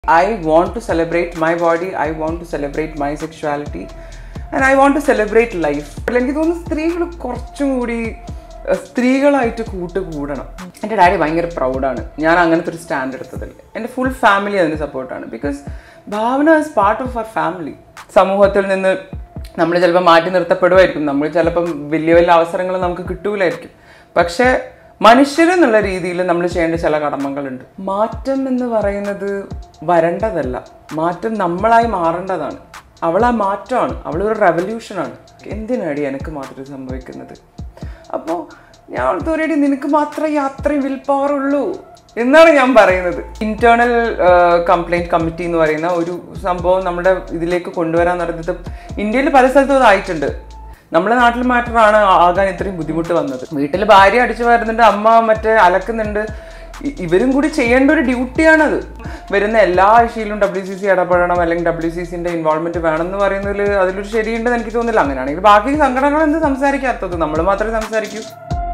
I want to celebrate my body, I want to celebrate my sexuality, and I want to celebrate life. എനിക്ക് തോന്നുന്നു സ്ത്രീകൾ കുറച്ചും കൂടി അഹ്, സ്ത്രീകളായിട്ട് കൂട്ട് കൂടണം എൻ്റെ ഡാഡി ഭയങ്കര പ്രൗഡാണ് ഞാൻ അങ്ങനത്തെ ഒരു സ്റ്റാൻഡ് എടുത്തതിൽ എൻ്റെ ഫുൾ ഫാമിലി അതിന് സപ്പോർട്ടാണ് because Bhavana is part of our family സമൂഹത്തിൽ നിന്ന് നമ്മൾ ചിലപ്പോൾ മാറ്റി നിർത്തപ്പെടുമായിരിക്കും നമ്മൾ ചിലപ്പം വലിയ വലിയ അവസരങ്ങൾ നമുക്ക് കിട്ടൂലായിരിക്കും പക്ഷേ മനുഷ്യരെന്നുള്ള രീതിയിൽ നമ്മൾ ചെയ്യേണ്ട ചില കടമകളുണ്ട് മാറ്റം എന്ന് പറയുന്നത് വരേണ്ടതല്ല മാറ്റം നമ്മളായി മാറേണ്ടതാണ് അവൾ ആ മാറ്റമാണ് അവളൊരു റെവല്യൂഷനാണ് എന്തിനാടി എനിക്ക് മാത്രം സംഭവിക്കുന്നത് അപ്പോൾ ഞാൻ ഓൾറെഡി നിനക്ക് മാത്രമേ അത്രയും വിൽ പവർ ഉള്ളൂ എന്നാണ് ഞാൻ പറയുന്നത് ഇന്റേണൽ കംപ്ലൈന്റ് കമ്മിറ്റി എന്ന് പറയുന്ന ഒരു സംഭവം നമ്മുടെ ഇതിലേക്ക് കൊണ്ടുവരാൻ നടന്നത് ഇന്ത്യയിൽ പല സ്ഥലത്തും അതായിട്ടുണ്ട് നമ്മുടെ നാട്ടിൽ മാത്രമാണ് ആകാൻ ഇത്രയും ബുദ്ധിമുട്ട് വന്നത് വീട്ടിൽ ഭാര്യ അടിച്ചു വരുന്നുണ്ട് അമ്മ മറ്റേ അലക്കുന്നുണ്ട് ഇ- ഇവരും കൂടി ചെയ്യേണ്ട ഒരു ഡ്യൂട്ടിയാണത് വരുന്ന എല്ലാ ഇഷ്യയിലും ഡബ്ല്യു സി സി ഇടപെടണം അല്ലെങ്കിൽ ഡബ്ല്യു സി സിന്റെ ഇൻവോൾവ്മെന്റ് വേണം എന്ന് പറയുന്നതിൽ അതിലൊരു ശരിയുണ്ടെന്ന് എനിക്ക് തോന്നുന്നില്ല അങ്ങനെയാണെങ്കിൽ ബാക്കി സംഘടനകൾ എന്ത് സംസാരിക്കാത്തത് നമ്മൾ മാത്രമേ സംസാരിക്കൂ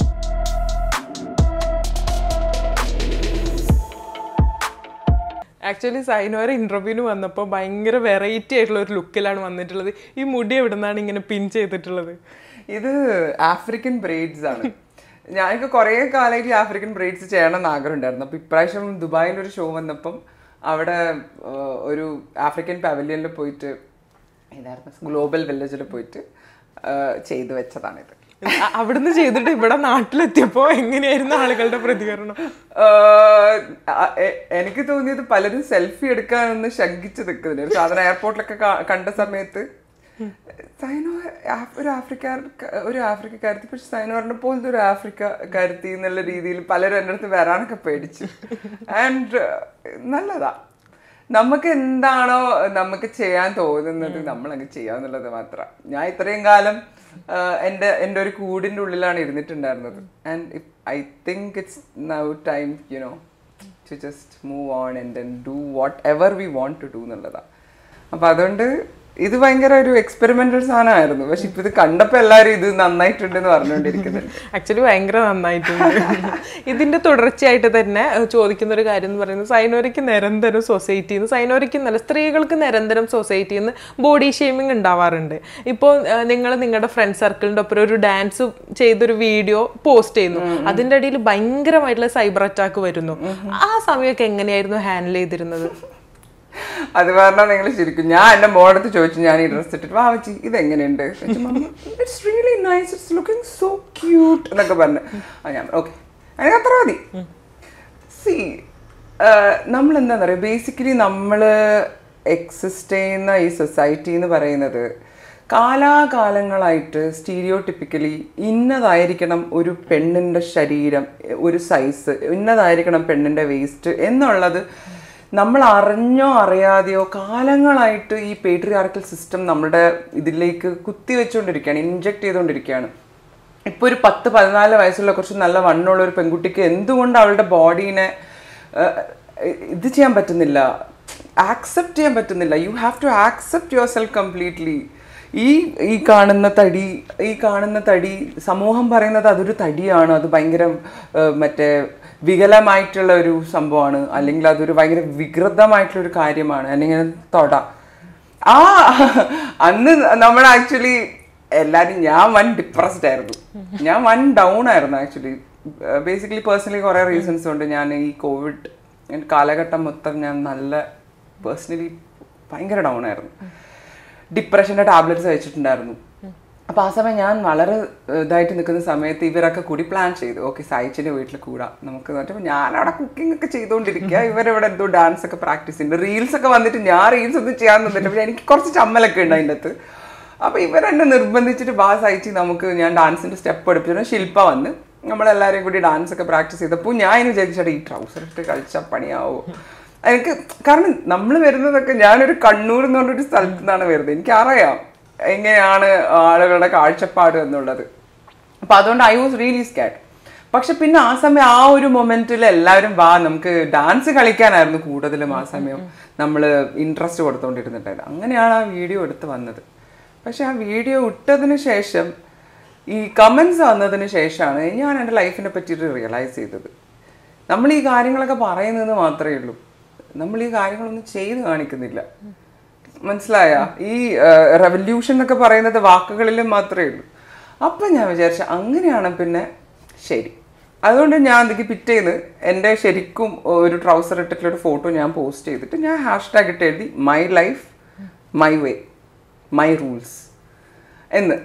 ആക്ച്വലി സൈനോര ഇന്റർവ്യൂവിന് വന്നപ്പോൾ ഭയങ്കര വെറൈറ്റി ആയിട്ടുള്ള ഒരു ലുക്കിലാണ് വന്നിട്ടുള്ളത് ഈ മുടി എവിടെ നിന്നാണ് ഇങ്ങനെ പിൻ ചെയ്തിട്ടുള്ളത് ഇത് ആഫ്രിക്കൻ ബ്രെയ്ഡ്സ് ആണ് ഞാനൊക്കെ കുറേ കാലമായിട്ട് ഈ ആഫ്രിക്കൻ ബ്രെയ്ഡ്സ് ചെയ്യണം എന്ന് ആഗ്രഹം ഉണ്ടായിരുന്നു അപ്പോൾ ഇപ്രാവശ്യം ദുബായിൽ ഒരു ഷോ വന്നപ്പം അവിടെ ആ, ഒരു ആഫ്രിക്കൻ പവലിയനിൽ പോയിട്ട് ഏതായിരുന്നു ഗ്ലോബൽ വില്ലേജിൽ പോയിട്ട് ആ, ചെയ്തു വെച്ചതാണിത് അ- അവിടുന്ന് ചെയ്തിട്ട് ഇവിടെ നാട്ടിലെത്തിയപ്പോൾ എങ്ങനെയായിരുന്നു ആളുകളുടെ പ്രതികരണം ആഹ് അ- എ- എനിക്ക് തോന്നിയത് പലരും സെൽഫി എടുക്കാനൊന്ന് ശങ്കിച്ച് നിൽക്കുന്നുണ്ട് ഒരു സാധാരണ എയർപോർട്ടിലൊക്കെ കാ- കണ്ട സമയത്ത് സൈനോ ആ- ഒരു ആഫ്രിക്കാർ ഒരു ആഫ്രിക്കക്കാരത്തി പക്ഷെ സൈനോറിനെ പോലത്തെ ഒരു ആഫ്രിക്കക്കാരത്തി എന്നുള്ള രീതിയിൽ പലരും എൻ്റെ അടുത്ത് വരാനൊക്കെ പേടിച്ചു ആൻഡ് നല്ലതാ നമുക്ക് എന്താണോ നമുക്ക് ചെയ്യാൻ തോന്നുന്നത് നമ്മൾ അങ്ങ് ചെയ്യാന്നുള്ളത് മാത്രം ഞാൻ ഇത്രയും കാലം ആഹ്, എൻ്റെ എൻ്റെ ഒരു കൂടിൻ്റെ ഉള്ളിലാണ് ഇരുന്നിട്ടുണ്ടായിരുന്നത് and I think it's now time you know to just move on and then do whatever we want to do എന്നുള്ളതാണ് അപ്പം അതുകൊണ്ട് ഇത് ഭയങ്കര ഒരു എക്സ്പെരിമെന്റൽ സാധനമായിരുന്നു പക്ഷെ ഇപ്പൊ ഇത് കണ്ടപ്പോൾ എല്ലാവരും ഇത് നന്നായിട്ടുണ്ടെന്ന് പറഞ്ഞുകൊണ്ടിരിക്കുന്നുണ്ട് ആക്ച്വലി ഭയങ്കര നന്നായിട്ടുണ്ട് ഇതിന്റെ തുടർച്ചയായിട്ട് തന്നെ ഏഹ്, ചോദിക്കുന്ന ഒരു കാര്യം എന്ന് പറയുന്നത് സൈനോരയ്ക്ക് നിരന്തരം സൊസൈറ്റിയിൽ നിന്ന് സൈനോരയ്ക്ക് നല്ല സ്ത്രീകൾക്ക് നിരന്തരം സൊസൈറ്റിയിൽ നിന്ന് ബോഡി ഷേമിങ് ഉണ്ടാവാറുണ്ട് ഇപ്പോൾ നിങ്ങൾ നിങ്ങളുടെ ഫ്രണ്ട് സർക്കിളിൻ്റെ ഒപ്പം ഒരു ഡാൻസ് ചെയ്തൊരു വീഡിയോ പോസ്റ്റ് ചെയ്യുന്നു അതിന്റെ ഇടയിൽ ഭയങ്കരമായിട്ടുള്ള സൈബർ അറ്റാക്ക് വരുന്നു ആ സമയമൊക്കെ എങ്ങനെയായിരുന്നു ഹാൻഡിൽ ചെയ്തിരുന്നത് അത് പറഞ്ഞാൽ നിങ്ങൾ ശരിക്കും ഞാൻ എൻ്റെ മോളടുത്ത് ചോദിച്ചു ഞാൻ ഈ ഡ്രസ് ഇട്ടിട്ട് വാവച്ചി ഇത് എങ്ങനെയുണ്ട് it's really nice it's looking so cute എന്നൊക്കെ പറഞ്ഞു ആ ഞാൻ ഓക്കെ അതിന് അത്ര മതി സി നമ്മൾ എന്താ പറയുക ബേസിക്കലി നമ്മൾ എക്സിസ്റ്റ് ചെയ്യുന്ന ഈ സൊസൈറ്റി എന്ന് പറയുന്നത് കാലാകാലങ്ങളായിട്ട് സ്റ്റീരിയോ ടിപ്പിക്കലി ഇന്നതായിരിക്കണം ഒരു പെണ്ണിൻ്റെ ശരീരം ഒരു സൈസ് ഇന്നതായിരിക്കണം പെണ്ണിൻ്റെ വേസ്റ്റ് എന്നുള്ളത് നമ്മൾ അറിഞ്ഞോ അറിയാതെയോ കാലങ്ങളായിട്ട് ഈ പേട്രിയാർക്കൽ സിസ്റ്റം നമ്മുടെ ഇതിലേക്ക് കുത്തിവെച്ചുകൊണ്ടിരിക്കുകയാണ് ഇൻജെക്ട് ചെയ്തുകൊണ്ടിരിക്കുകയാണ് ഇപ്പോൾ ഒരു പത്ത് പതിനാല് വയസ്സുള്ള കുറച്ച് നല്ല വണ്ണമുള്ള ഒരു പെൺകുട്ടിക്ക് എന്തുകൊണ്ട് അവളുടെ ബോഡീനെ ഇത് ചെയ്യാൻ പറ്റുന്നില്ല ആക്സെപ്റ്റ് ചെയ്യാൻ പറ്റുന്നില്ല you have to accept yourself completely ഈ ഈ കാണുന്ന തടി ഈ കാണുന്ന തടി സമൂഹം പറയുന്നത് അതൊരു തടിയാണ് അത് ഭയങ്കര ഏഹ്, മറ്റേ വികലമായിട്ടുള്ള ഒരു സംഭവമാണ് അല്ലെങ്കിൽ അതൊരു ഭയങ്കര വികൃതമായിട്ടുള്ള ഒരു കാര്യമാണ് അല്ലെങ്കിൽ തൊട ആ അന്ന് നമ്മൾ ആക്ച്വലി എല്ലാരും ഞാൻ വൺ ഡിപ്രസ്ഡ് ആയിരുന്നു ഞാൻ വൺ ഡൗൺ ആയിരുന്നു ആക്ച്വലി ബേസിക്കലി പേഴ്സണലി കുറേ റീസൺസ് കൊണ്ട് ഞാൻ ഈ കോവിഡ് കാലഘട്ടം മൊത്തം ഞാൻ നല്ല പേഴ്സണലി ഭയങ്കര ഡൗൺ ആയിരുന്നു ഡിപ്രഷൻ്റെ ടാബ്ലറ്റ്സ് കഴിച്ചിട്ടുണ്ടായിരുന്നു അപ്പോൾ ആ സമയം ഞാൻ വളരെ ഏഹ്, ഇതായിട്ട് നിൽക്കുന്ന സമയത്ത് ഇവരൊക്കെ കൂടി പ്ലാൻ ചെയ്തു ഓക്കെ സായിച്ചിൻ്റെ വീട്ടിൽ കൂടാം നമുക്ക് എന്നിട്ട് ഞാൻ അവിടെ കുക്കിംഗ് ഒക്കെ ചെയ്തുകൊണ്ടിരിക്കുക ഇവരിവിടെ എന്തോ ഡാൻസ് ഒക്കെ പ്രാക്ടീസ് ചെയ്യുന്നുണ്ട് റീൽസ് ഒക്കെ വന്നിട്ട് ഞാൻ റീൽസ് ഒന്നും ചെയ്യാൻ നിന്നിട്ട് പക്ഷേ എനിക്ക് കുറച്ച് ചമ്മലൊക്കെ ഉണ്ട് അതിൻ്റെ അകത്ത് അപ്പോൾ ഇവരെന്നെ നിർബന്ധിച്ചിട്ട് ബാ സഹിച്ച് നമുക്ക് ഞാൻ ഡാൻസിൻ്റെ സ്റ്റെപ്പ് പഠിപ്പിച്ചു ശില്പ വന്ന് നമ്മളെല്ലാവരും കൂടി ഡാൻസ് ഒക്കെ പ്രാക്ടീസ് ചെയ്തപ്പോൾ ഞാൻ ഇനി വിചാരിച്ചാൽ ഈ ട്രൗസർ ഇട്ട് കളിച്ചാൽ പണിയാവോ എനിക്ക് കാരണം നമ്മൾ വരുന്നതൊക്കെ ഞാനൊരു കണ്ണൂർ എന്ന് പറഞ്ഞൊരു സ്ഥലത്തു നിന്നാണ് വരുന്നത് എനിക്കറിയാം എങ്ങനെയാണ് ആളുകളുടെ കാഴ്ചപ്പാട് എന്നുള്ളത് അപ്പം അതുകൊണ്ട് ഐ വാസ് റിയലി സ്കാഡ് പക്ഷെ പിന്നെ ആ സമയം ആ ഒരു മൊമെന്റിൽ എല്ലാവരും വാ നമുക്ക് ഡാൻസ് കളിക്കാനായിരുന്നു കൂടുതലും ആ സമയം നമ്മൾ ഇൻട്രസ്റ്റ് കൊടുത്തുകൊണ്ടിരുന്നിട്ടായിരുന്നു അങ്ങനെയാണ് ആ വീഡിയോ എടുത്ത് വന്നത് പക്ഷെ ആ വീഡിയോ ഇട്ടതിന് ശേഷം ഈ കമൻസ് വന്നതിന് ശേഷമാണ് ഞാൻ എൻ്റെ ലൈഫിനെ പറ്റിയിട്ട് റിയലൈസ് ചെയ്തത് നമ്മൾ ഈ കാര്യങ്ങളൊക്കെ പറയുന്നത് മാത്രമേ ഉള്ളൂ നമ്മൾ ഈ കാര്യങ്ങളൊന്നും ചെയ്ത് കാണിക്കുന്നില്ല മനസ്സിലായ ഈ റെവല്യൂഷൻ എന്നൊക്കെ പറയുന്നത് വാക്കുകളിൽ മാത്രമേ ഉള്ളൂ അപ്പം ഞാൻ വിചാരിച്ച അങ്ങനെയാണ് പിന്നെ ശരി അതുകൊണ്ട് ഞാൻ എന്തൊക്കെ പിറ്റേന്ന് എൻ്റെ ശരിക്കും ഒരു ട്രൗസർ ഇട്ടിട്ടുള്ള ഒരു ഫോട്ടോ ഞാൻ പോസ്റ്റ് ചെയ്തിട്ട് ഞാൻ ഹാഷ് ടാഗ് ഇട്ട് എഴുതി my life my way my rules എന്ന്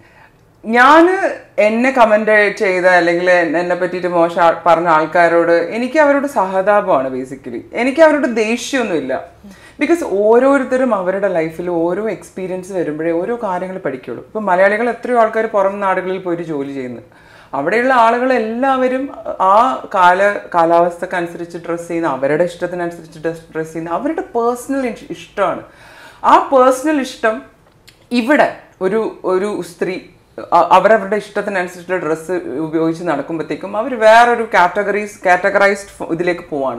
ഞാൻ എന്നെ കമന്റ് ചെയ്ത അല്ലെങ്കിൽ എന്നെ പറ്റിയിട്ട് മോശം ആ- പറഞ്ഞ ആൾക്കാരോട് എനിക്ക് അവരോട് സഹതാപമാണ് ബേസിക്കലി എനിക്ക് അവരോട് ദേഷ്യമൊന്നുമില്ല ബിക്കോസ് ഓരോരുത്തരും അവരുടെ ലൈഫിൽ ഓരോ എക്സ്പീരിയൻസ് വരുമ്പോഴേ ഓരോ കാര്യങ്ങൾ പഠിക്കുള്ളൂ ഇപ്പം മലയാളികൾ എത്രയോ ആൾക്കാർ പുറം നാടുകളിൽ പോയിട്ട് ജോലി ചെയ്യുന്നു അവിടെയുള്ള ആളുകൾ എല്ലാവരും ആ കാല കാലാവസ്ഥക്കനുസരിച്ച് ഡ്രസ്സ് ചെയ്യുന്ന അവരുടെ ഇഷ്ടത്തിനനുസരിച്ച് ഡ്രസ്സ് ചെയ്യുന്ന അവരുടെ പേഴ്സണൽ ഇഷ്ടമാണ് ആ പേഴ്സണൽ ഇഷ്ടം ഇവിടെ ഒരു ഒരു സ്ത്രീ അ- അവരവരുടെ ഇഷ്ടത്തിനനുസരിച്ചുള്ള ഡ്രസ്സ് ഉപയോഗിച്ച് നടക്കുമ്പോഴത്തേക്കും അവർ വേറൊരു കാറ്റഗറീസ് കാറ്റഗറൈസ്ഡ് ഇതിലേക്ക് പോവാണ്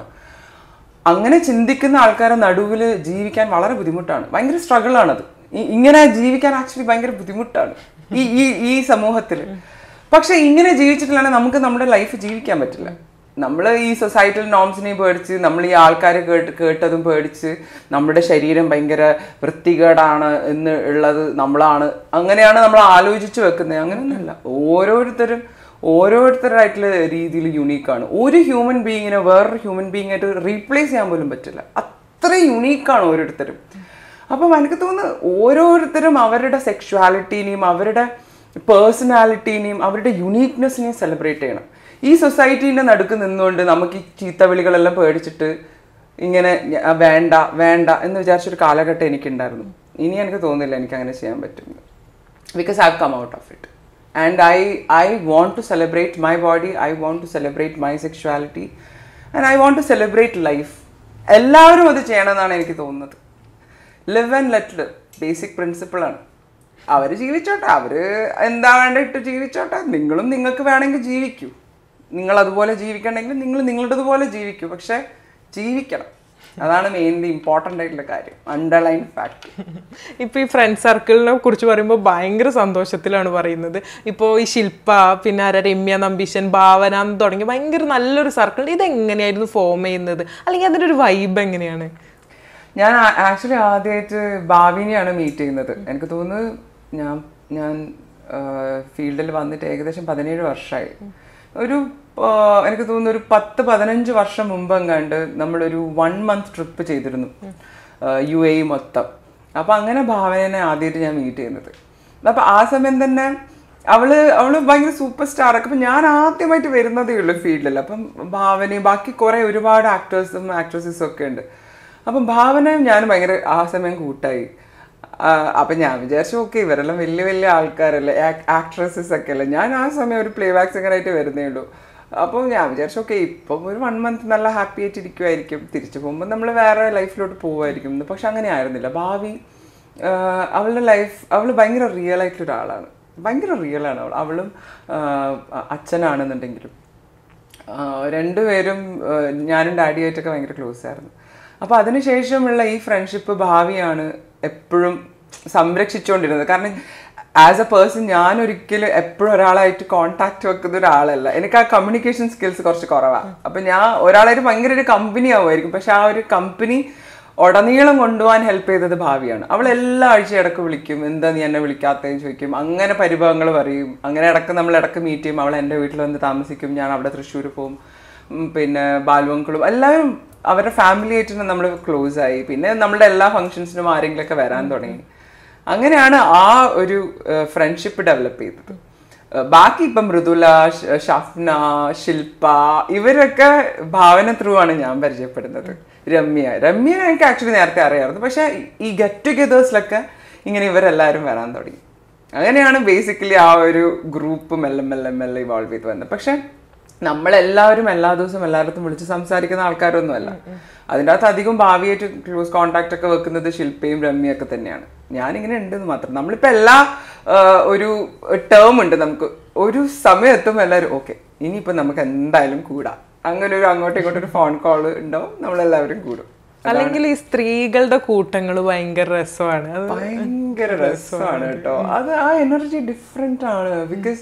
അങ്ങനെ ചിന്തിക്കുന്ന ആൾക്കാരെ നടുവിൽ ജീവിക്കാൻ വളരെ ബുദ്ധിമുട്ടാണ് ഭയങ്കര സ്ട്രഗിൾ ആണത് ഈ- ഇങ്ങനെ ജീവിക്കാൻ ആക്ച്വലി ഭയങ്കര ബുദ്ധിമുട്ടാണ് ഈ ഈ ഈ സമൂഹത്തിൽ പക്ഷെ ഇങ്ങനെ ജീവിച്ചിട്ടില്ലാണെങ്കിൽ നമുക്ക് നമ്മുടെ ലൈഫ് ജീവിക്കാൻ പറ്റില്ല നമ്മൾ ഈ സൊസൈറ്റൽ നോംസിനെയും പേടിച്ച് നമ്മൾ ഈ ആൾക്കാരെ കേട്ട് കേട്ടതും പേടിച്ച് നമ്മുടെ ശരീരം ഭയങ്കര വൃത്തികേടാണ് എന്ന് ഉള്ളത് നമ്മളാണ് അങ്ങനെയാണ് നമ്മൾ ആലോചിച്ച് വെക്കുന്നത് അങ്ങനെയൊന്നുമല്ല ഓരോരുത്തരും ഓരോരുത്തരായിട്ടുള്ള രീതിയിൽ യുണീക്കാണ് ഒരു ഹ്യൂമൻ ബീയിങ്ങിനെ വേറൊരു ഹ്യൂമൻ ബീയിങ് ആയിട്ട് റീപ്ലേസ് ചെയ്യാൻ പോലും പറ്റില്ല അത്രയും യുണീക്കാണ് ഓരോരുത്തരും അപ്പം എനിക്ക് തോന്നുന്നു ഓരോരുത്തരും അവരുടെ സെക്ഷുവാലിറ്റീനെയും അവരുടെ പേഴ്സണാലിറ്റീനെയും അവരുടെ യുണീക്നെസ്സിനെയും സെലിബ്രേറ്റ് ചെയ്യണം ഈ സൊസൈറ്റീൻ്റെ നടുക്ക് നിന്നുകൊണ്ട് നമുക്ക് ഈ ചീത്തവിളികളെല്ലാം പേടിച്ചിട്ട് ഇങ്ങനെ ഞ- ആ, വേണ്ട വേണ്ട എന്ന് വിചാരിച്ചൊരു കാലഘട്ടം എനിക്കുണ്ടായിരുന്നു ഇനി എനിക്ക് തോന്നുന്നില്ല എനിക്ക് അങ്ങനെ ചെയ്യാൻ പറ്റും because I've come out of it. And I, I want to celebrate my body, I want to celebrate my sexuality, and I want to celebrate life. എല്ലാവരും അത് ചെയ്യണമെന്നാണ് എനിക്ക് തോന്നുന്നത് live and let live basic പ്രിൻസിപ്പിളാണ് അവർ ജീവിച്ചോട്ടെ അവർ എന്താ വേണ്ടിട്ട് ജീവിച്ചോട്ടെ നിങ്ങളും നിങ്ങൾക്ക് വേണമെങ്കിൽ ജീവിക്കൂ നിങ്ങൾ അതുപോലെ ജീവിക്കണമെങ്കിൽ നിങ്ങൾ നിങ്ങളുടേതുപോലെ ജീവിക്കൂ പക്ഷെ ജീവിക്കണം അതാണ് മെയിൻലി ഇമ്പോർട്ടൻ്റ് ആയിട്ടുള്ള കാര്യം അണ്ടർലൈൻ ഫാക്ട് ഇപ്പൊ ഈ ഫ്രണ്ട് സർക്കിളിനെ കുറിച്ച് പറയുമ്പോൾ ഭയങ്കര സന്തോഷത്തിലാണ് പറയുന്നത് ഇപ്പോൾ ഈ ശില്പ പിന്നെ ആരാ രമ്യ നമ്പീശൻ ഭാവന എന്ന് തുടങ്ങി ഭയങ്കര നല്ലൊരു സർക്കിൾ ഇത് എങ്ങനെയായിരുന്നു ഫോം ചെയ്യുന്നത് അല്ലെങ്കിൽ അതിന്റെ ഒരു വൈബ് എങ്ങനെയാണ് ഞാൻ ആക്ച്വലി ആദ്യമായിട്ട് ഭാവിനെയാണ് മീറ്റ് ചെയ്യുന്നത് എനിക്ക് തോന്നുന്നു ഞാൻ ഞാൻ ഫീൽഡിൽ വന്നിട്ട് ഏകദേശം പതിനേഴ് വർഷമായി ഒരു ആ, എനിക്ക് തോന്നുന്നു ഒരു പത്ത് പതിനഞ്ച് വർഷം മുമ്പ് എങ്ങാണ്ട് നമ്മളൊരു വൺ മന്ത് ട്രിപ്പ് ചെയ്തിരുന്നു യു എ മൊത്തം അപ്പം അങ്ങനെ ഭാവനനെ ആദ്യമായിട്ട് ഞാൻ മീറ്റ് ചെയ്യുന്നത് അപ്പം ആ സമയം തന്നെ അവള് അവള് ഭയങ്കര സൂപ്പർ സ്റ്റാർ ഒക്കെ അപ്പം ഞാൻ ആദ്യമായിട്ട് വരുന്നതേ ഉള്ളൂ ഫീൽഡിൽ അപ്പം ഭാവനയും ബാക്കി കുറേ ഒരുപാട് ആക്ടേഴ്സും ആക്ട്രസസും ഒക്കെ ഉണ്ട് അപ്പം ഭാവനയും ഞാനും ഭയങ്കര ആ സമയം കൂട്ടായി ആ, അപ്പൊ ഞാൻ വിചാരിച്ചു ഓക്കെ ഇവരെല്ലാം വലിയ വലിയ ആൾക്കാരല്ലേ ആക്ട്രസസ് ഒക്കെ അല്ലേ ഞാൻ ആ സമയം ഒരു പ്ലേ ബാക്ക് സിംഗറായിട്ട് വരുന്നേ ഉള്ളൂ അപ്പോൾ ഞാൻ വിചാരിച്ചു ഓക്കെ ഇപ്പം ഒരു വൺ മന്ത് നല്ല ഹാപ്പി ആയിട്ട് ഇരിക്കുമായിരിക്കും തിരിച്ചു പോകുമ്പോൾ നമ്മൾ വേറെ ലൈഫിലോട്ട് പോകുമായിരിക്കും എന്ന് പക്ഷെ അങ്ങനെ ആയിരുന്നില്ല ഭാവി ആ, അവളുടെ ലൈഫ് അവൾ ഭയങ്കര റിയൽ ആയിട്ടുള്ള ഒരാളാണ് ഭയങ്കര റിയലാണ് അവൾ അവളും ആ, അച്ഛനാണെന്നുണ്ടെങ്കിലും ആ, രണ്ടുപേരും ആ, ഞാനും ഡാഡിയായിട്ടൊക്കെ ഭയങ്കര ക്ലോസ് ആയിരുന്നു അപ്പോൾ അതിനുശേഷമുള്ള ഈ ഫ്രണ്ട്ഷിപ്പ് ഭാവിയാണ് എപ്പോഴും സംരക്ഷിച്ചുകൊണ്ടിരുന്നത് കാരണം ആസ് എ പേഴ്സൺ ഞാൻ ഒരിക്കലും എപ്പോഴും ഒരാളായിട്ട് കോണ്ടാക്ട് വെക്കുന്ന ഒരാളല്ല എനിക്ക് ആ കമ്മ്യൂണിക്കേഷൻ സ്കിൽസ് കുറച്ച് കുറവാണ് അപ്പം ഞാൻ ഒരാളായിട്ട് ഭയങ്കര ഒരു കമ്പനി ആവുമായിരിക്കും പക്ഷെ ആ ഒരു കമ്പനി ഉടനീളം കൊണ്ടുപോകാൻ ഹെൽപ്പ് ചെയ്തത് ഭാവിയാണ് അവൾ എല്ലാ ആഴ്ച ഇടക്ക് വിളിക്കും എന്താ നീ എന്നെ വിളിക്കാത്തതെന്ന് ചോദിക്കും അങ്ങനെ പരിഭവങ്ങൾ പറയും അങ്ങനെ ഇടക്ക് നമ്മൾ ഇടക്ക് മീറ്റ് ചെയ്യും അവൾ എൻ്റെ വീട്ടിൽ വന്ന് താമസിക്കും ഞാൻ അവിടെ തൃശ്ശൂർ പോകും ഉം, പിന്നെ ബാലുവങ്കളും എല്ലാവരും അവരുടെ ഫാമിലി ആയിട്ട് നമ്മൾ ക്ലോസ് ആയി പിന്നെ നമ്മളുടെ എല്ലാ ഫങ്ഷൻസിനും ആരെങ്കിലുമൊക്കെ വരാൻ തുടങ്ങി അങ്ങനെയാണ് ആ ഒരു ഫ്രണ്ട്ഷിപ്പ് ഡെവലപ്പ് ചെയ്തത് ഏഹ് ബാക്കി ഇപ്പം മൃദുല ഷ- ഷഫ്ന ശില്പ ഇവരൊക്കെ ഭാവന ത്രൂ ആണ് ഞാൻ പരിചയപ്പെടുന്നത് രമ്യ രമ്യ എനിക്ക് ആക്ച്വലി നേരത്തെ അറിയാമായിരുന്നു പക്ഷെ ഈ ഗെറ്റ് ടുഗദേഴ്സിലൊക്കെ ഇങ്ങനെ ഇവരെല്ലാവരും വരാൻ തുടങ്ങി അങ്ങനെയാണ് ബേസിക്കലി ആ ഒരു ഗ്രൂപ്പ് മെല്ലെ മെല്ലെ മെല്ലെ ഇവോൾവ് ചെയ്ത് വന്നത് പക്ഷെ നമ്മളെല്ലാവരും എല്ലാ ദിവസവും എല്ലായിടത്തും വിളിച്ച് സംസാരിക്കുന്ന ആൾക്കാരൊന്നുമല്ല അതിൻ്റെ അകത്ത് അധികം ഭാവിയായിട്ട് ക്ലോസ് കോണ്ടാക്ട് ഒക്കെ വെക്കുന്നത് ശില്പയും രമ്യൊക്കെ തന്നെയാണ് ഞാനിങ്ങനെ ഉണ്ടെന്ന് മാത്രം നമ്മളിപ്പോൾ എല്ലാ ആ, ഒരു ടേം ഉണ്ട് നമുക്ക് ഒരു സമയം എത്തുമ്പോൾ എല്ലാവരും ഓക്കെ ഇനിയിപ്പോൾ നമുക്ക് എന്തായാലും കൂടാം അങ്ങനെ ഒരു അങ്ങോട്ടും ഇങ്ങോട്ടും ഒരു ഫോൺ കോൾ ഉണ്ടാവും നമ്മളെല്ലാവരും കൂടും അല്ലെങ്കിൽ ഈ സ്ത്രീകളുടെ കൂട്ടങ്ങൾ ഭയങ്കര രസമാണ് അത് ഭയങ്കര രസമാണ് കേട്ടോ അത് ആ എനർജി ഡിഫറെന്റ് ആണ് ബിക്കോസ്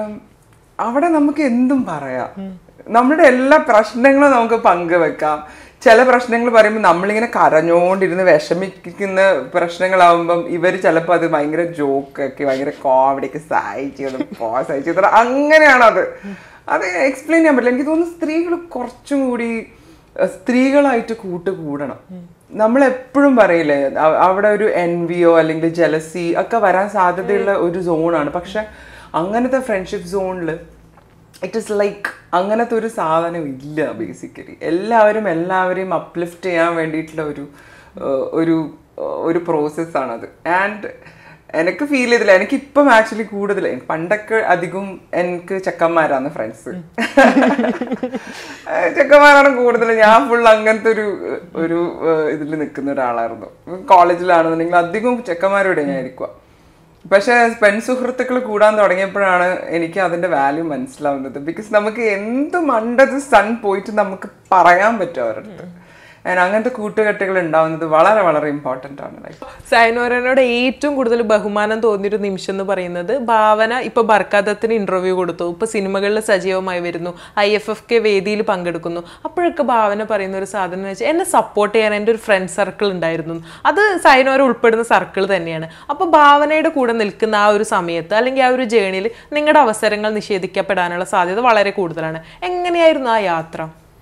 അവിടെ നമുക്ക് എന്തും പറയാം നമ്മുടെ എല്ലാ പ്രശ്നങ്ങളും നമുക്ക് പങ്കുവെക്കാം ചില പ്രശ്നങ്ങൾ പറയുമ്പോൾ നമ്മളിങ്ങനെ കരഞ്ഞോണ്ടിരുന്ന് വിഷമിക്കുന്ന പ്രശ്നങ്ങളാവുമ്പം ഇവർ ചിലപ്പോൾ അത് ഭയങ്കര ജോക്കൊക്കെ ഭയങ്കര കോമഡിയൊക്കെ സഹായിച്ചു പോ സഹായിച്ചു അങ്ങനെയാണ് അത് അത് എക്സ്പ്ലെയിൻ ചെയ്യാൻ പറ്റില്ല എനിക്ക് തോന്നുന്നു സ്ത്രീകൾ കുറച്ചും കൂടി അഹ് സ്ത്രീകളായിട്ട് കൂട്ട് കൂടണം നമ്മൾ എപ്പോഴും പറയില്ലേ അ- അവിടെ ഒരു എൻവിയോ അല്ലെങ്കിൽ ജലസി ഒക്കെ വരാൻ സാധ്യതയുള്ള ഒരു സോണാണ് പക്ഷെ അങ്ങനത്തെ ഫ്രണ്ട്ഷിപ്പ് സോണിൽ ഇറ്റ് ഇസ് ലൈക്ക് അങ്ങനത്തെ ഒരു സാധനം ഇല്ല ബേസിക്കലി എല്ലാവരും എല്ലാവരെയും അപ്ലിഫ്റ്റ് ചെയ്യാൻ വേണ്ടിയിട്ടുള്ള ഒരു ഏഹ്, ഒരു ഏഹ്, ഒരു പ്രോസസ്സാണത് ആൻഡ് എനിക്ക് ഫീൽ ചെയ്തില്ല എനിക്ക് ഇപ്പം ആക്ച്വലി കൂടുതൽ പണ്ടൊക്കെ അധികം എനിക്ക് ചെക്കന്മാരാണ് ഫ്രണ്ട്സ് ചെക്കന്മാരാണ് കൂടുതൽ ഞാൻ ഫുൾ അങ്ങനത്തെ ഒരു ഒരു ഇതിൽ നിൽക്കുന്ന ഒരാളായിരുന്നു കോളേജിലാണെന്നുണ്ടെങ്കിൽ അധികം ചെക്കന്മാരോടെ ഞാൻ ഇരിക്കുക പക്ഷെ പെൺ സുഹൃത്തുക്കൾ കൂടാൻ തുടങ്ങിയപ്പോഴാണ് എനിക്ക് അതിന്റെ വാല്യൂ മനസ്സിലാവുന്നത് ബിക്കോസ് നമുക്ക് എന്തും അണ്ടർ ദ സൺ പോയിട്ട് നമുക്ക് പറയാൻ പറ്റും അവരുടെ അടുത്ത് And അങ്ങനത്തെ കൂട്ടുകെട്ടുകൾ ഉണ്ടാവുന്നത് വളരെ വളരെ ഇമ്പോർട്ടൻ്റ് ആണ് ലൈഫ് സൈനോരനോട് ഏറ്റവും കൂടുതൽ ബഹുമാനം തോന്നിയൊരു നിമിഷം എന്ന് പറയുന്നത് ഭാവന ഇപ്പൊ ബർക്കാദത്തിന് ഇന്റർവ്യൂ കൊടുത്തു ഇപ്പൊ സിനിമകളിൽ സജീവമായി വരുന്നു ഐ എഫ് എഫ് കെ വേദിയിൽ പങ്കെടുക്കുന്നു അപ്പോഴൊക്കെ ഭാവന പറയുന്ന ഒരു സാധനം എന്ന് വെച്ചാൽ എന്നെ സപ്പോർട്ട് ചെയ്യാൻ എൻ്റെ ഒരു ഫ്രണ്ട് സർക്കിൾ ഉണ്ടായിരുന്നു അത് സൈനോര ഉൾപ്പെടുന്ന സർക്കിൾ തന്നെയാണ് അപ്പൊ ഭാവനയുടെ കൂടെ നിൽക്കുന്ന ആ ഒരു സമയത്ത് അല്ലെങ്കിൽ ആ ഒരു ജേണിയിൽ നിങ്ങളുടെ അവസരങ്ങൾ നിഷേധിക്കപ്പെടാനുള്ള സാധ്യത വളരെ കൂടുതലാണ് എങ്ങനെയായിരുന്നു ആ യാത്ര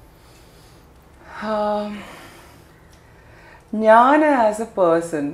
ഞാൻ ആസ് എ പേഴ്സൺ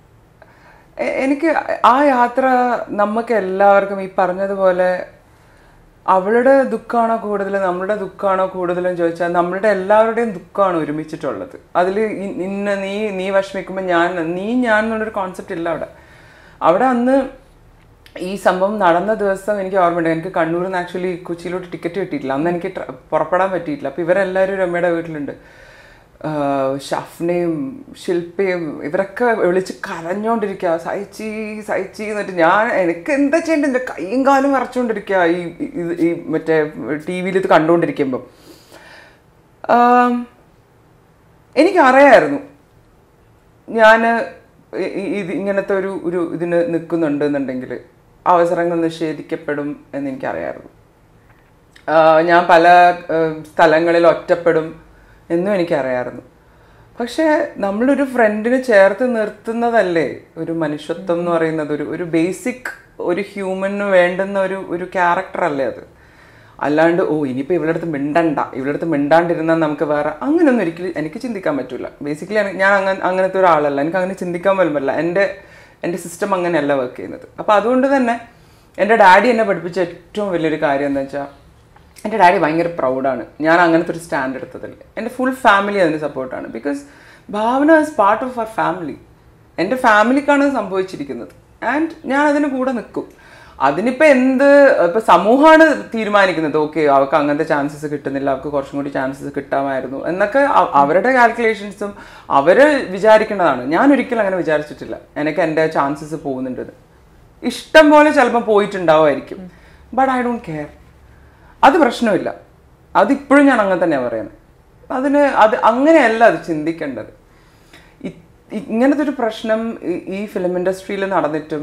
എനിക്ക് ആ യാത്ര നമുക്ക് എല്ലാവർക്കും ഈ പറഞ്ഞതുപോലെ അവളുടെ ദുഃഖമാണോ കൂടുതൽ നമ്മുടെ ദുഃഖമാണോ കൂടുതലെന്ന് ചോദിച്ചാൽ നമ്മളുടെ എല്ലാവരുടെയും ദുഃഖമാണ് ഒരുമിച്ചിട്ടുള്ളത് അതിൽ ഇന്ന നീ നീ വിഷമിക്കുമ്പോൾ ഞാൻ നീ ഞാൻ എന്നുള്ളൊരു കോൺസെപ്റ്റ് ഇല്ല അവിടെ അവിടെ അന്ന് ഈ സംഭവം നടന്ന ദിവസം എനിക്ക് ഓർമ്മയുണ്ട് എനിക്ക് കണ്ണൂരിൽ നിന്ന് ആക്ച്വലി കൊച്ചിയിലോട്ട് ടിക്കറ്റ് കിട്ടിയിട്ടില്ല അന്ന് എനിക്ക് ട്ര- പുറപ്പെടാൻ പറ്റിയിട്ടില്ല അപ്പോൾ ഇവരെല്ലാവരും രമ്യയുടെ വീട്ടിലുണ്ട് ആഹ് ഷഫ്നയും ശില്പയും ഇവരൊക്കെ വിളിച്ച് കരഞ്ഞോണ്ടിരിക്കുക സഹിച്ചി സഹിച്ചി എന്നിട്ട് ഞാൻ എനിക്ക് എന്താ ചെയ്യേണ്ടത് എൻ്റെ കൈയും കാലും വരച്ചുകൊണ്ടിരിക്കുക ഈ ഇത് ഈ മറ്റേ ടി വിയിൽ ഇത് കണ്ടുകൊണ്ടിരിക്കുമ്പം ആം, എനിക്കറിയായിരുന്നു ഞാൻ ഇത് ഇങ്ങനത്തെ ഒരു ഒരു ഇതിന് നിൽക്കുന്നുണ്ട് എന്നുണ്ടെങ്കിൽ അവസരങ്ങൾ നിഷേധിക്കപ്പെടും എന്ന് എനിക്കറിയായിരുന്നു ആഹ് ഞാൻ പല ആഹ് സ്ഥലങ്ങളിൽ ഒറ്റപ്പെടും എന്നും എനിക്കറിയായിരുന്നു പക്ഷേ നമ്മളൊരു ഫ്രണ്ടിനെ ചേർത്ത് നിർത്തുന്നതല്ലേ ഒരു മനുഷ്യത്വം എന്ന് പറയുന്നത് ഒരു ഒരു ബേസിക് ഒരു ഹ്യൂമന് വേണ്ടുന്ന ഒരു ഒരു ക്യാരക്ടർ അല്ലേ അത് അല്ലാണ്ട് ഓ ഇനിയിപ്പോൾ ഇവളുടെ അടുത്ത് മിണ്ടണ്ട ഇവളുടെ അടുത്ത് മിണ്ടാണ്ടിരുന്നാൽ നമുക്ക് വേറെ അങ്ങനെയൊന്നും ഒരിക്കലും എനിക്ക് ചിന്തിക്കാൻ പറ്റില്ല ബേസിക്കലി ഞാൻ അങ്ങനെ അങ്ങനത്തെ ഒരാളല്ല എനിക്ക് അങ്ങനെ ചിന്തിക്കാൻ പോലും പറ്റില്ല എൻ്റെ എൻ്റെ സിസ്റ്റം അങ്ങനെയല്ല വർക്ക് ചെയ്യുന്നത് അപ്പോൾ അതുകൊണ്ട് തന്നെ എൻ്റെ ഡാഡി എന്നെ പഠിപ്പിച്ച ഏറ്റവും വലിയൊരു കാര്യം എന്താ വെച്ചാൽ എൻ്റെ ഡാഡി ഭയങ്കര പ്രൗഡാണ് ഞാൻ അങ്ങനത്തെ ഒരു സ്റ്റാൻഡ് എടുത്തതിൽ എൻ്റെ ഫുൾ ഫാമിലി അതിന് സപ്പോർട്ടാണ് because Bhavana is part of our family എൻ്റെ ഫാമിലിക്കാണ് ഇത് സംഭവിച്ചിരിക്കുന്നത് ആൻഡ് ഞാൻ അതിന് കൂടെ നിൽക്കും അതിനിപ്പോൾ എന്ത് ഇപ്പം സമൂഹമാണ് തീരുമാനിക്കുന്നത് ഓക്കെ അവർക്ക് അങ്ങനത്തെ ചാൻസസ് കിട്ടുന്നില്ല അവർക്ക് കുറച്ചും കൂടി ചാൻസസ് കിട്ടാമായിരുന്നു എന്നൊക്കെ അ- അവരുടെ കാൽക്കുലേഷൻസും അവർ വിചാരിക്കേണ്ടതാണ് ഞാൻ ഒരിക്കലും അങ്ങനെ വിചാരിച്ചിട്ടില്ല എനിക്ക് എൻ്റെ ചാൻസസ് പോകുന്നുണ്ടെന്ന് ഇഷ്ടം പോലെ ചിലപ്പോൾ പോയിട്ടുണ്ടാവുമായിരിക്കും ബട്ട് ഐ ഡോണ്ട് കെയർ അത് പ്രശ്നമില്ല അതിപ്പോഴും ഞാൻ അങ്ങനെ തന്നെയാണ് പറയുന്നത് അതിന് അത് അങ്ങനെയല്ല അത് ചിന്തിക്കേണ്ടത് ഇ- ഇങ്ങനത്തെ ഒരു പ്രശ്നം ഈ- ഈ ഫിലിം ഇൻഡസ്ട്രിയിൽ നടന്നിട്ടും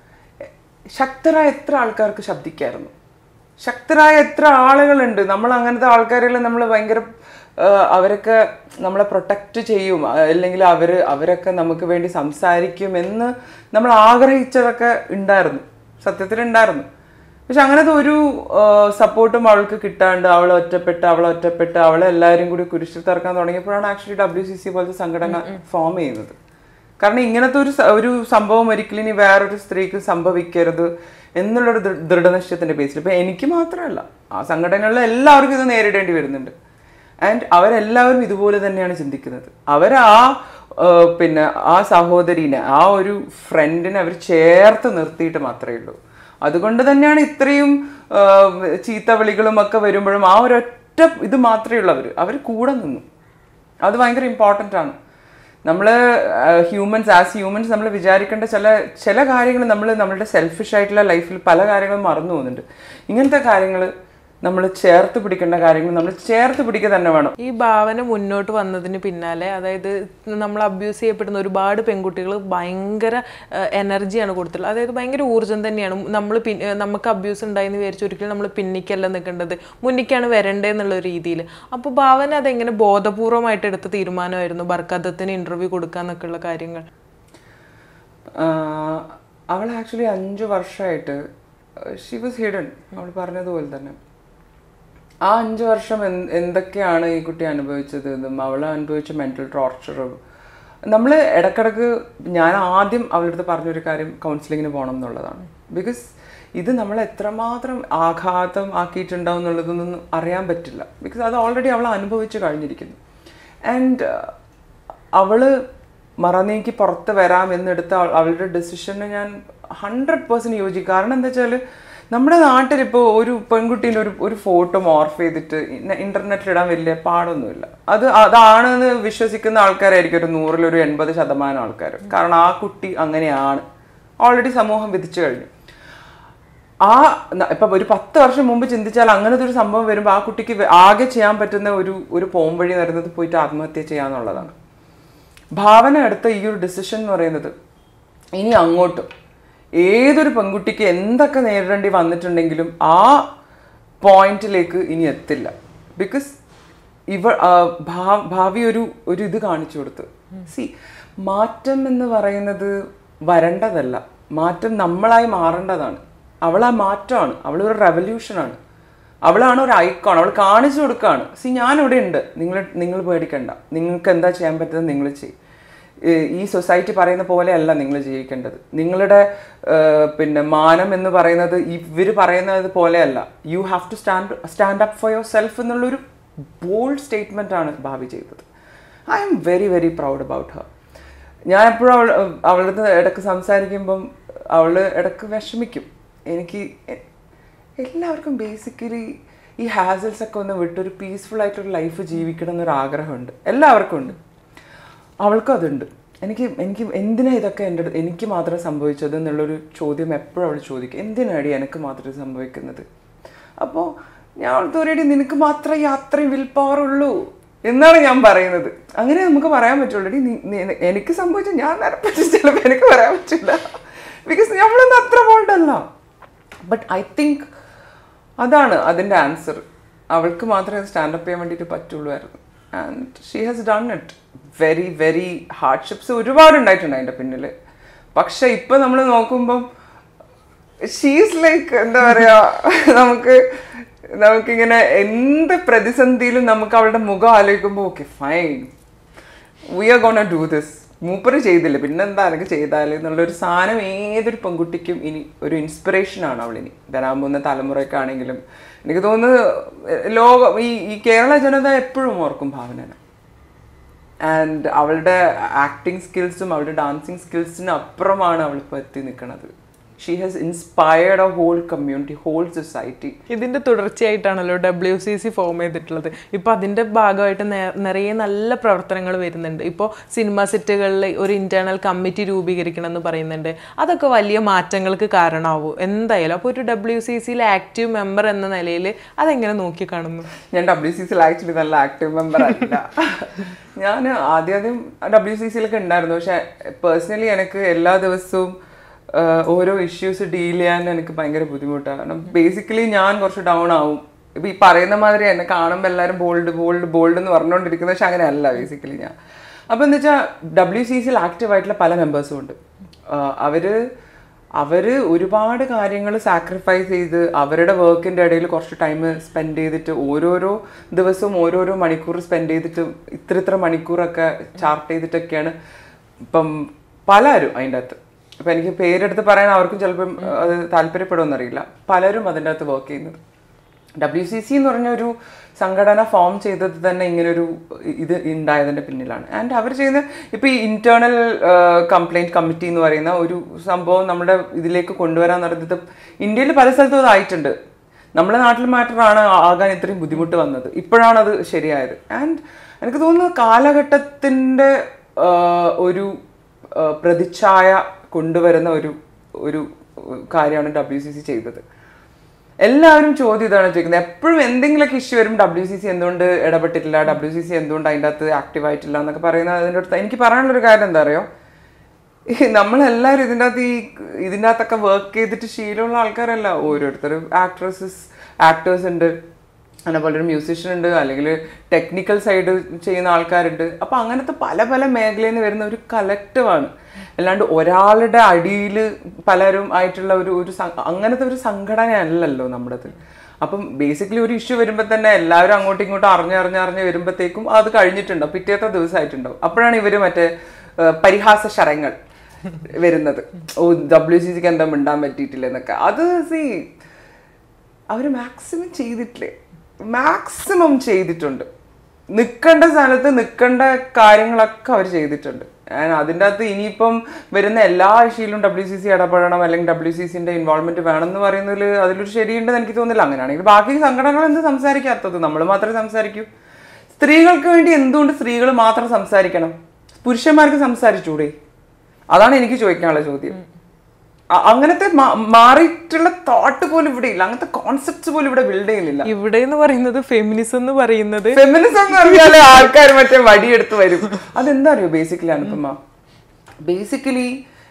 ശക്തരായ എത്ര ആൾക്കാർക്ക് ശബ്ദിക്കായിരുന്നു ശക്തരായ എത്ര ആളുകളുണ്ട് നമ്മൾ അങ്ങനത്തെ ആൾക്കാരിൽ നമ്മൾ ഭയങ്കര ആ, അവരൊക്കെ നമ്മളെ പ്രൊട്ടക്റ്റ് ചെയ്യും ആ, അല്ലെങ്കിൽ അവർ അവരൊക്കെ നമുക്ക് വേണ്ടി സംസാരിക്കും എന്ന് നമ്മൾ ആഗ്രഹിച്ചതൊക്കെ ഉണ്ടായിരുന്നു സത്യത്തിൽ ഉണ്ടായിരുന്നു പക്ഷെ അങ്ങനത്തെ ഒരു സപ്പോർട്ടും അവൾക്ക് കിട്ടാണ്ട് അവൾ ഒറ്റപ്പെട്ട് അവളെ ഒറ്റപ്പെട്ട് അവളെ എല്ലാവരും കൂടി കുരിശിൽ തറക്കാൻ തുടങ്ങിയപ്പോഴാണ് ആക്ച്വലി ഡബ്ല്യു സി സി പോലത്തെ സംഘടന ഫോം ചെയ്യുന്നത് കാരണം ഇങ്ങനത്തെ ഒരു സ- ഒരു സംഭവം ഒരിക്കലും ഇനി വേറൊരു സ്ത്രീക്ക് സംഭവിക്കരുത് എന്നുള്ളൊരു ദൃ- ദൃഢനിശ്ചയത്തിന്റെ ബേസിൽ ഇപ്പൊ എനിക്ക് മാത്രമല്ല ആ സംഘടനകളിലെ എല്ലാവർക്കും ഇത് നേരിടേണ്ടി വരുന്നുണ്ട് ആൻഡ് അവരെല്ലാവരും ഇതുപോലെ തന്നെയാണ് ചിന്തിക്കുന്നത് അവർ ആ ആ, പിന്നെ ആ സഹോദരീനെ ആ ഒരു ഫ്രണ്ടിനെ അവർ ചേർത്ത് നിർത്തിയിട്ട് മാത്രമേ ഉള്ളൂ അതുകൊണ്ട് തന്നെയാണ് ഇത്രയും ആ, ചീത്തവിളികളും ഒക്കെ വരുമ്പോഴും ആ ഒരൊറ്റ ഇത് മാത്രമേ ഉള്ളൂ അവർ അവർ കൂടെ നിന്നു അത് ഭയങ്കര ഇമ്പോർട്ടൻ്റ് ആണ് നമ്മൾ ഹ്യൂമൻസ് ആസ് ഹ്യൂമൻസ് നമ്മൾ വിചാരിക്കേണ്ട ചില ചില കാര്യങ്ങൾ നമ്മൾ നമ്മളുടെ സെൽഫിഷ് ആയിട്ടുള്ള ലൈഫിൽ പല കാര്യങ്ങളും മറന്നു പോകുന്നുണ്ട് ഇങ്ങനത്തെ കാര്യങ്ങൾ നമ്മൾ ചേർത്ത് പിടിക്കേണ്ട കാര്യങ്ങൾ നമ്മൾ ചേർത്ത് പിടിക്കുക തന്നെ വേണം ഈ ഭാവന മുന്നോട്ട് വന്നതിന് പിന്നാലെ അതായത് നമ്മൾ അബ്യൂസ് ചെയ്യപ്പെടുന്ന ഒരുപാട് പെൺകുട്ടികൾ ഭയങ്കര എനർജിയാണ് കൊടുത്തിട്ടുള്ളത് അതായത് ഭയങ്കര ഊർജ്ജം തന്നെയാണ് നമ്മൾ നമുക്ക് അബ്യൂസ് ഉണ്ടായെന്ന് വിചാരിച്ച് ഒരിക്കലും നമ്മൾ പിന്നിക്കല്ല നിൽക്കേണ്ടത് മുന്നിക്കാണ് വരണ്ടേന്നുള്ള ഒരു രീതിയിൽ അപ്പോൾ ഭാവന അതെങ്ങനെ ബോധപൂർവമായിട്ട് എടുത്ത തീരുമാനമായിരുന്നു ബർക്കദത്തിന് ഇന്റർവ്യൂ കൊടുക്കാന്നൊക്കെ ഉള്ള കാര്യങ്ങൾ ആഹ് അവൾ ആക്ച്വലി അഞ്ച് വർഷമായിട്ട് ഷി വാസ് ഹിഡൻ അവൾ പറഞ്ഞതുപോലെ തന്നെ ആ അഞ്ച് വർഷം എന്ത് എന്തൊക്കെയാണ് ഈ കുട്ടി അനുഭവിച്ചത് എന്നും അവൾ അനുഭവിച്ച മെന്റൽ ടോർച്ചറും നമ്മൾ ഇടക്കിടക്ക് ഞാൻ ആദ്യം അവളുടെ അടുത്ത് പറഞ്ഞൊരു കാര്യം കൗൺസിലിങ്ങിന് പോകണം എന്നുള്ളതാണ് ബിക്കോസ് ഇത് നമ്മൾ എത്രമാത്രം ആഘാതം ആക്കിയിട്ടുണ്ടാവും എന്നുള്ളതൊന്നും അറിയാൻ പറ്റില്ല ബിക്കോസ് അത് ഓൾറെഡി അവൾ അനുഭവിച്ച് കഴിഞ്ഞിരിക്കുന്നു ആൻഡ് അവള് മറനീക്കി പുറത്ത് വരാം എന്നെടുത്ത അവ- അവളുടെ ഡെസിഷന് ഞാൻ ഹൺഡ്രഡ് പേഴ്സൻറ്റ് യോജിക്കും കാരണം എന്താ വെച്ചാൽ നമ്മുടെ നാട്ടിൽ ഇപ്പോൾ ഒരു പെൺകുട്ടീൻ്റെ ഒരു ഒരു ഫോട്ടോ മോർഫ് ചെയ്തിട്ട് ഇന്റർനെറ്റിൽ ഇടാൻ വലിയ പാടൊന്നുമില്ല അത് അതാണെന്ന് വിശ്വസിക്കുന്ന ആൾക്കാരായിരിക്കും ഒരു നൂറിൽ ഒരു എൺപത് ശതമാനം ആൾക്കാർ കാരണം ആ കുട്ടി അങ്ങനെയാണ് ഓൾറെഡി സമൂഹം വിധിച്ചു കഴിഞ്ഞു ആ ന- ഇപ്പൊ ഒരു പത്ത് വർഷം മുമ്പ് ചിന്തിച്ചാൽ അങ്ങനത്തെ ഒരു സംഭവം വരുമ്പോൾ ആ കുട്ടിക്ക് വെ- ആകെ ചെയ്യാൻ പറ്റുന്ന ഒരു ഒരു പോംവഴി വരുന്നത് പോയിട്ട് ആത്മഹത്യ ചെയ്യാന്നുള്ളതാണ് ഭാവന എടുത്ത ഈ ഒരു ഡിസിഷൻ എന്ന് പറയുന്നത് ഇനി അങ്ങോട്ടും ഏതൊരു പെൺകുട്ടിക്ക് എന്തൊക്കെ നേരിടേണ്ടി വന്നിട്ടുണ്ടെങ്കിലും ആ പോയിന്റിലേക്ക് ഇനി എത്തില്ല ബിക്കോസ് ഇവ ആ, ഭാ- ഭാവി ഒരു ഒരു ഇത് കാണിച്ചു കൊടുത്തു സി മാറ്റം എന്ന് പറയുന്നത് വരേണ്ടതല്ല മാറ്റം നമ്മളായി മാറേണ്ടതാണ് അവൾ ആ മാറ്റമാണ് അവൾ ഒരു റെവല്യൂഷനാണ് അവളാണ് ഒരു ഐക്കോൺ അവൾ കാണിച്ചു കൊടുക്കുകയാണ് സി ഞാനിവിടെ ഉണ്ട് നിങ്ങൾ നിങ്ങൾ പേടിക്കണ്ട നിങ്ങൾക്ക് എന്താ ചെയ്യാൻ പറ്റുന്നത് നിങ്ങൾ ചെയ്യും ഈ സൊസൈറ്റി പറയുന്ന പോലെയല്ല നിങ്ങൾ ജീവിക്കേണ്ടത് നിങ്ങളുടെ ഏഹ്, പിന്നെ മാനം എന്ന് പറയുന്നത് ഇവർ പറയുന്നത് പോലെയല്ല you have to stand stand up for yourself എന്നുള്ളൊരു ബോൾഡ് സ്റ്റേറ്റ്മെൻ്റ് ആണ് ഭാവി ചെയ്തത് I'm very very proud about her ഞാൻ എപ്പോഴും അവൾ അവളുടെ അടുത്ത് ഇടയ്ക്ക് സംസാരിക്കുമ്പം അവൾ ഇടയ്ക്ക് വിഷമിക്കും എനിക്ക് എ- എല്ലാവർക്കും ബേസിക്കലി ഈ ഹാസൽസ് ഒക്കെ ഒന്ന് വിട്ടൊരു പീസ്ഫുൾ ആയിട്ടൊരു ലൈഫ് ജീവിക്കണം എന്നൊരു ആഗ്രഹമുണ്ട് എല്ലാവർക്കും ഉണ്ട് അവൾക്കും അതുണ്ട് എനിക്ക് എനിക്ക് എന്തിനാ ഇതൊക്കെ എൻ്റെ അടുത്ത് എനിക്ക് മാത്രം സംഭവിച്ചത് എന്നുള്ളൊരു ചോദ്യം എപ്പോഴും അവൾ ചോദിക്കും എന്തിനാടി എനിക്ക് മാത്രം ഇത് സംഭവിക്കുന്നത് അപ്പോൾ ഞാൻ അവൾക്ക് ഒരേടി നിനക്ക് മാത്രമേ ഈ അത്രയും വിൽ പവർ ഉള്ളൂ എന്നാണ് ഞാൻ പറയുന്നത് അങ്ങനെ നമുക്ക് പറയാൻ പറ്റുള്ളൂ എടി നീ- നീ- എനിക്ക് സംഭവിച്ച ഞാൻ നിരപ്പിച്ച് ചിലപ്പോൾ എനിക്ക് പറയാൻ പറ്റില്ല ബിക്കോസ് നമ്മളൊന്നും അത്ര ബോൾഡല്ല ബട്ട് ഐ തിങ്ക് അതാണ് അതിൻ്റെ ആൻസർ അവൾക്ക് മാത്രമേ സ്റ്റാൻഡപ്പ് ചെയ്യാൻ വേണ്ടിയിട്ട് പറ്റുള്ളൂമായിരുന്നു and she has done it very very hardships ഒരുപാട് ഉണ്ടായിട്ടുണ്ട് അതിൻ്റെ പിന്നിൽ പക്ഷെ ഇപ്പം നമ്മൾ നോക്കുമ്പം ഷീസ് ലൈക്ക് എന്താ പറയാ നമുക്ക് നമുക്കിങ്ങനെ എന്ത് പ്രതിസന്ധിയിലും നമുക്ക് അവളുടെ മുഖം ആലോചിക്കുമ്പോൾ okay fine we are gonna do this മൂപ്പര് ചെയ്തില്ല പിന്നെന്താ എനിക്ക് ചെയ്താൽ എന്നുള്ളൊരു സാധനം ഏതൊരു പെൺകുട്ടിക്കും ഇനി ഒരു ഇൻസ്പിറേഷനാണ് അവളിനി വരാൻ പോകുന്ന തലമുറയ്ക്കാണെങ്കിലും എനിക്ക് തോന്നുന്നത് എഹ്, ലോകം ഈ ഈ കേരള ജനത എപ്പോഴും ഓർക്കും ഭാവനനെ ആൻഡ് അവളുടെ ആക്ടിങ് സ്കിൽസും അവളുടെ ഡാൻസിങ് സ്കിൽസിന് അപ്പുറമാണ് അവൾ ഇപ്പോൾ എത്തി നിൽക്കുന്നത് she has inspired a whole community whole society ഇതിന്റെ തുടർച്ചയായിട്ടാണല്ലോ ഡബ്ല്യു സി സി ഫോം ചെയ്തിട്ടുള്ളത് ഇപ്പൊ അതിന്റെ ഭാഗമായിട്ട് നേ- നിറയെ നല്ല പ്രവർത്തനങ്ങൾ വരുന്നുണ്ട് ഇപ്പോൾ സിനിമ സെറ്റുകളിൽ ഒരു ഇന്റേണൽ കമ്മിറ്റി രൂപീകരിക്കണം എന്ന് പറയുന്നുണ്ട് അതൊക്കെ വലിയ മാറ്റങ്ങൾക്ക് കാരണമാവും എന്തായാലും അപ്പോൾ ഒരു ഡബ്ല്യു സി സിയിലെ ആക്റ്റീവ് മെമ്പർ എന്ന നിലയിൽ അതെങ്ങനെ നോക്കി കാണുന്നു ഞാൻ ഡബ്ല്യു സി സിയിൽ ആക്ച്വലി നല്ല ആക്റ്റീവ് മെമ്പർ അല്ല ഞാൻ ആദ്യം ആദ്യം ഡബ്ല്യു സി സിയിലൊക്കെ ഉണ്ടായിരുന്നു പക്ഷെ പേഴ്സണലി എനിക്ക് എല്ലാ ദിവസവും ആഹ്, ഓരോ ഇഷ്യൂസ് ഡീൽ ചെയ്യാൻ എനിക്ക് ഭയങ്കര ബുദ്ധിമുട്ടാണ് കാരണം ബേസിക്കലി ഞാൻ കുറച്ച് ഡൗൺ ആവും ഇപ്പം ഈ പറയുന്ന മാതിരി എന്നെ കാണുമ്പോൾ എല്ലാവരും ബോൾഡ് ബോൾഡ് ബോൾഡ് എന്ന് പറഞ്ഞുകൊണ്ടിരിക്കുന്നത് പക്ഷെ അങ്ങനെയല്ല ബേസിക്കലി ഞാൻ അപ്പോൾ എന്താ വെച്ചാൽ ഡബ്ല്യു സി സിയിൽ ആക്റ്റീവ് ആയിട്ടുള്ള പല മെമ്പേഴ്സും ഉണ്ട് ആഹ്, അവര് അവര് ഒരുപാട് കാര്യങ്ങൾ സാക്രിഫൈസ് ചെയ്ത് അവരുടെ വർക്കിന്റെ ഇടയിൽ കുറച്ച് ടൈം സ്പെൻഡ് ചെയ്തിട്ട് ഓരോരോ ദിവസവും ഓരോരോ മണിക്കൂർ സ്പെൻഡ് ചെയ്തിട്ട് ഇത്ര ഇത്ര മണിക്കൂറൊക്കെ ചാർട്ട് ചെയ്തിട്ടൊക്കെയാണ് ഇപ്പം പലരും അതിൻ്റെ അകത്ത് ഇപ്പം എനിക്ക് പേരെടുത്ത് പറയാൻ അവർക്കും ചിലപ്പം അത് താല്പര്യപ്പെടുമെന്നറിയില്ല പലരും അതിൻ്റെ അകത്ത് വർക്ക് ചെയ്യുന്നത് ഡബ്ല്യു സി സി എന്ന് പറഞ്ഞ ഒരു സംഘടന ഫോം ചെയ്തത് തന്നെ ഇങ്ങനൊരു ഇത് ഉണ്ടായതിൻ്റെ പിന്നിലാണ് ആൻഡ് അവർ ചെയ്യുന്ന ഇപ്പോൾ ഈ ഇന്റേണൽ കംപ്ലൈൻറ്റ് കമ്മിറ്റി എന്ന് പറയുന്ന ഒരു സംഭവം നമ്മുടെ ഇതിലേക്ക് കൊണ്ടുവരാൻ നടന്നത് ഇന്ത്യയിൽ പല സ്ഥലത്തും അതായിട്ടുണ്ട് നമ്മുടെ നാട്ടിൽ മാറ്ററാണ് ആകാൻ ഇത്രയും ബുദ്ധിമുട്ട് വന്നത് ഇപ്പോഴാണ് അത് ശരിയായത് ആൻഡ് എനിക്ക് തോന്നുന്നു കാലഘട്ടത്തിൻ്റെ ഒരു ആ, പ്രതിച്ഛായ കൊണ്ടുവരുന്ന ഒരു ഒരു കാര്യമാണ് ഡബ്ല്യു സി സി ചെയ്തത് എല്ലാവരും ചോദ്യം ഇതാണ് ചോദിക്കുന്നത് എപ്പോഴും എന്തെങ്കിലുമൊക്കെ ഇഷ്യൂ വരും ഡബ്ല്യു സി സി എന്തുകൊണ്ട് ഇടപെട്ടിട്ടില്ല ഡബ്ല്യു സി സി എന്തുകൊണ്ട് അതിൻ്റെ അകത്ത് ആക്റ്റീവ് ആയിട്ടില്ല എന്നൊക്കെ പറയുന്നത് അതിൻ്റെ അടുത്ത് എനിക്ക് പറയാനുള്ളൊരു കാര്യം എന്താ അറിയോ ഈ നമ്മളെല്ലാവരും ഇതിൻ്റെ അകത്ത് ഈ ഇതിൻ്റെ അകത്തൊക്കെ വർക്ക് ചെയ്തിട്ട് ശീലമുള്ള ആൾക്കാരല്ല ഓരോരുത്തരും ആക്ട്രസസ് ആക്ടേഴ്സ് ഉണ്ട് അതേപോലെ ഒരു മ്യൂസീഷ്യൻ ഉണ്ട് അല്ലെങ്കിൽ ടെക്നിക്കൽ സൈഡ് ചെയ്യുന്ന ആൾക്കാരുണ്ട് അപ്പോൾ അങ്ങനത്തെ പല പല മേഖലയിൽ നിന്ന് വരുന്ന ഒരു കലക്റ്റീവാണ് അല്ലാണ്ട് ഒരാളുടെ അടിയിൽ പലരും ആയിട്ടുള്ള ഒരു ഒരു സം- അങ്ങനത്തെ ഒരു സംഘടനയല്ലല്ലോ നമ്മുടേത് അപ്പം ബേസിക്കലി ഒരു ഇഷ്യൂ വരുമ്പോൾ തന്നെ എല്ലാവരും അങ്ങോട്ടും ഇങ്ങോട്ടും അറിഞ്ഞറിഞ്ഞ് അറിഞ്ഞ് വരുമ്പോഴത്തേക്കും അത് കഴിഞ്ഞിട്ടുണ്ടാവും പിറ്റേത്തെ ദിവസമായിട്ടുണ്ടാവും അപ്പോഴാണ് ഇവർ മറ്റേ ആ, പരിഹാസ ശരങ്ങൾ വരുന്നത് ഓ ഡബ്ല്യു സി സിക്ക് എന്താ മിണ്ടാൻ പറ്റിയിട്ടില്ല എന്നൊക്കെ അത് സി അവർ മാക്സിമം ചെയ്തിട്ടില്ലേ മാക്സിമം ചെയ്തിട്ടുണ്ട് നിൽക്കേണ്ട സ്ഥലത്ത് നിൽക്കേണ്ട കാര്യങ്ങളൊക്കെ അവർ ചെയ്തിട്ടുണ്ട് And അതിൻ്റെ അകത്ത് ഇനിയിപ്പം വരുന്ന എല്ലാ ഇഷ്യൂയിലും ഡബ്ല്യു സി സി ഇടപെടണം അല്ലെങ്കിൽ ഡബ്ല്യു സി സിന്റെ ഇൻവോൾവ്മെന്റ് വേണം എന്ന് പറയുന്നതിൽ അതിലൊരു ശരിയുണ്ടെന്ന് എനിക്ക് തോന്നുന്നില്ല അങ്ങനെയാണെങ്കിൽ ബാക്കി സംഘടനകൾ എന്ത് സംസാരിക്കാത്തത് നമ്മൾ മാത്രമേ സംസാരിക്കൂ സ്ത്രീകൾക്ക് വേണ്ടി എന്തുകൊണ്ട് സ്ത്രീകൾ മാത്രം സംസാരിക്കണം പുരുഷന്മാർക്ക് സംസാരിച്ചൂടെ അതാണ് എനിക്ക് ചോദിക്കാനുള്ള ചോദ്യം അ- അങ്ങനത്തെ മാ- മാറിയിട്ടുള്ള തോട്ട് പോലും ഇവിടെ ഇല്ല അങ്ങനത്തെ കോൺസെപ്റ്റ്സ് പോലും ഇവിടെ ബിൽഡ് ചെയ്യുന്നില്ല ഇവിടെ എന്ന് പറയുന്നത് ഫെമിനിസം എന്ന് പറയുന്നത് ഫെമിനിസം എന്ന് പറഞ്ഞാല് ആൾക്കാർ മറ്റേ വടിയെടുത്ത് വരും അതെന്താ അറിയോ ബേസിക്കലി അനുപമ ബേസിക്കലി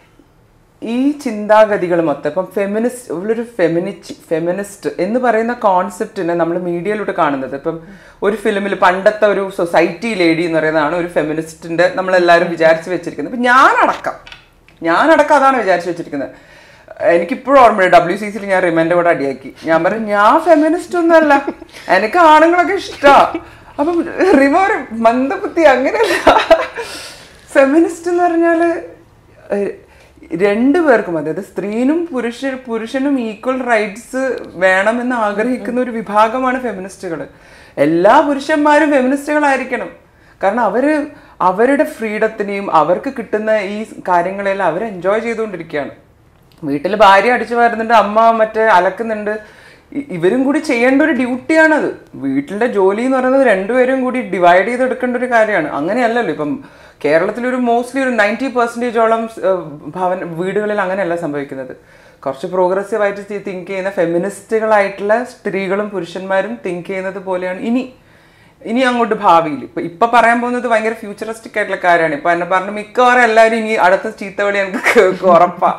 ഈ ചിന്താഗതികൾ മൊത്തം ഇപ്പം ഫെമിനിസ്റ്റ് ഉള്ളൊരു ഫെമിനിച്ച് ഫെമിനിസ്റ്റ് എന്ന് പറയുന്ന കോൺസെപ്റ്റിനെ നമ്മൾ മീഡിയയിലൂടെ കാണുന്നത് ഇപ്പം ഒരു ഫിലിമിൽ പണ്ടത്തെ ഒരു സൊസൈറ്റി ലേഡി എന്ന് പറയുന്നതാണ് ഒരു ഫെമിനിസ്റ്റിന്റെ നമ്മളെല്ലാവരും വിചാരിച്ച് വെച്ചിരിക്കുന്നത് ഇപ്പം ഞാനടക്കം ഞാനടക്കം അതാണ് വിചാരിച്ച് വെച്ചിരിക്കുന്നത് എനിക്കിപ്പോഴും ഓർമ്മയുണ്ട് ഡബ്ല്യു സി സിയിൽ ഞാൻ റിമൻ്റെ കൂടെ അടിയാക്കി ഞാൻ പറഞ്ഞു ഞാൻ ഫെമിനിസ്റ്റ് ഒന്നുമല്ല എനിക്ക് ആണുങ്ങളൊക്കെ ഇഷ്ടമാണ് അപ്പം റിമ ഒരു മന്ദബുദ്ധി അങ്ങനെയല്ല ഫെമിനിസ്റ്റ് എന്ന് പറഞ്ഞാല് ഏഹ്, രണ്ടു പേർക്കും അതായത് സ്ത്രീനും പുരുഷ പുരുഷനും ഈക്വൽ റൈറ്റ്സ് വേണമെന്ന് ആഗ്രഹിക്കുന്ന ഒരു വിഭാഗമാണ് ഫെമിനിസ്റ്റുകൾ എല്ലാ പുരുഷന്മാരും ഫെമിനിസ്റ്റുകളായിരിക്കണം കാരണം അവര് അവരുടെ ഫ്രീഡത്തിനെയും അവർക്ക് കിട്ടുന്ന ഈ കാര്യങ്ങളെല്ലാം അവർ എൻജോയ് ചെയ്തുകൊണ്ടിരിക്കുകയാണ് വീട്ടിൽ ഭാര്യ അടിച്ചു വരുന്നുണ്ട് അമ്മ മറ്റേ അലക്കുന്നുണ്ട് ഇ- ഇവരും കൂടി ചെയ്യേണ്ട ഒരു ഡ്യൂട്ടിയാണത് വീട്ടിലെ ജോലി എന്ന് പറയുന്നത് രണ്ടുപേരും കൂടി ഡിവൈഡ് ചെയ്തെടുക്കേണ്ട ഒരു കാര്യമാണ് അങ്ങനെയല്ലല്ലോ ഇപ്പം കേരളത്തിലൊരു മോസ്റ്റ്ലി ഒരു നയൻറ്റി പെർസെൻറ്റേജോളം ഭവൻ വീടുകളിൽ അങ്ങനെയല്ല സംഭവിക്കുന്നത് കുറച്ച് പ്രോഗ്രസീവ് ആയിട്ട് തിങ്ക് ചെയ്യുന്ന ഫെമിനിസ്റ്റുകളായിട്ടുള്ള സ്ത്രീകളും പുരുഷന്മാരും തിങ്ക് ചെയ്യുന്നത് പോലെയാണ് ഇനി ഇനി അങ്ങോട്ട് ഭാവിയിൽ ഇപ്പൊ ഇപ്പൊ പറയാൻ പോകുന്നത് ഭയങ്കര ഫ്യൂച്ചറിസ്റ്റിക് ആയിട്ടുള്ള കാര്യമാണ് ഇപ്പൊ എന്നെ പറഞ്ഞു മിക്കവാറും എല്ലാവരും ഇനി അടുത്ത ചീത്തവിളി എനിക്ക് ഉറപ്പാ